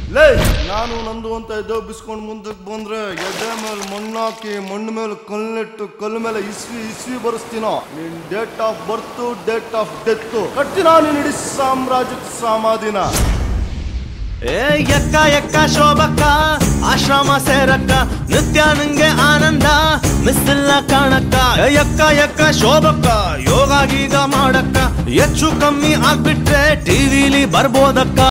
ಲೇ ನಾನು ನಂದು ಅಂತ ಎದೆ ಬಿಸ್ಕೊಂಡು ಮುಂದಕ್ಕೆ ಬಂದ್ರೆ ಎದೆ ಮೇಲೆ ಮಣ್ಣಾಕಿ ಮಣ್ಣು ಮೇಲೆ ಕಲ್ಲಿಟ್ಟು ಕಲ್ಲು ಮೇಲೆ ಇಸ್ವಿ ಇಸ್ವಿ ಬರೆಸ್ತೀನೋ ನಿನ್ date of birth date of death ಕಟ್ತೀನ ನೀನ್ ಇಡೀ ಸಾಮ್ರಾಜ್ಯದ ಸಮಾಧಿನ ಏ ಎಕ್ಕ ಎಕ್ಕ ಶೋಭಕ್ಕ ಆಶ್ರಮ ಸೇರಕ್ಕ ನಿತ್ಯ ನಂಗೆ ಆನಂದ ಮಿಸ್ಸಿಲ್ಲ ಕಾಣಕ್ಕ ಏ ಎಕ್ಕ ಎಕ್ಕ ಶೋಭಕ್ಕ ಯೋಗ ಗೀಗ ಮಾಡಕ್ಕ ಹೆಚ್ಚು ಕಮ್ಮಿ ಆಗ್ಬಿಟ್ರೆ ಟಿವಿಲಿ ಬರ್ಬೋದಕ್ಕ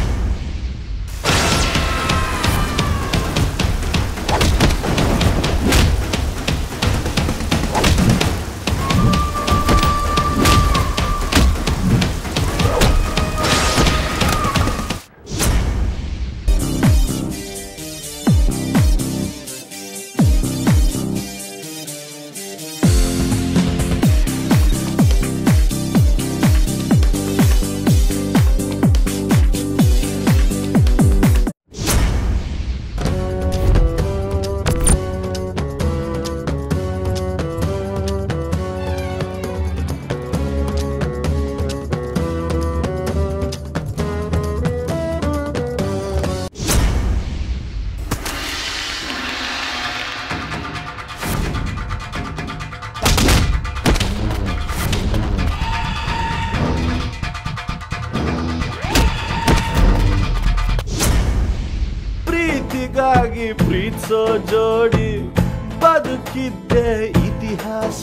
ಪ್ರೀತಿಗಾಗಿ ಪ್ರೀತಿಸೋ ಜೋಡಿ ಬದುಕಿದ್ದೆ ಇತಿಹಾಸ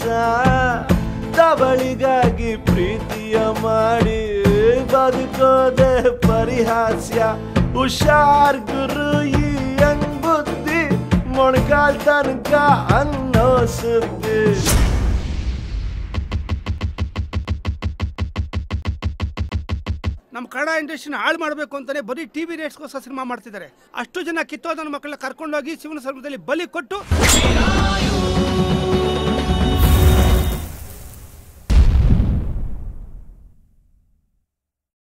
ತಬಳಿಗಾಗಿ ಪ್ರೀತಿಯ ಮಾಡಿ ಬದುಕೋದೆ ಪರಿಹಾಸ್ಯ ಹುಷಾರ್ ಗುರು ಈ ಹಂಗ್ ಬುದ್ಧಿ ಮೊಣಕಾಲ್ ತನಕ ಅನ್ನೋ ಸುದ್ದಿ ನಮ್ಮ ಕನ್ನಡ ಇಂಡಸ್ಟ್ರಿನ ಹಾಳು ಮಾಡಬೇಕು ಅಂತಾನೆ ಬರೀ ಟಿವಿ ರೇಟ್ಸ್ಗೋಸ್ಕರ ಸಿನಿಮಾ ಮಾಡ್ತಿದ್ದಾರೆ ಅಷ್ಟು ಜನ ಕಿತ್ತೋದನ ಮಕ್ಕಳನ್ನ ಕರ್ಕೊಂಡೋಗಿ ಶಿವನ ಸರ್ವದಲ್ಲಿ ಬಲಿ ಕೊಟ್ಟು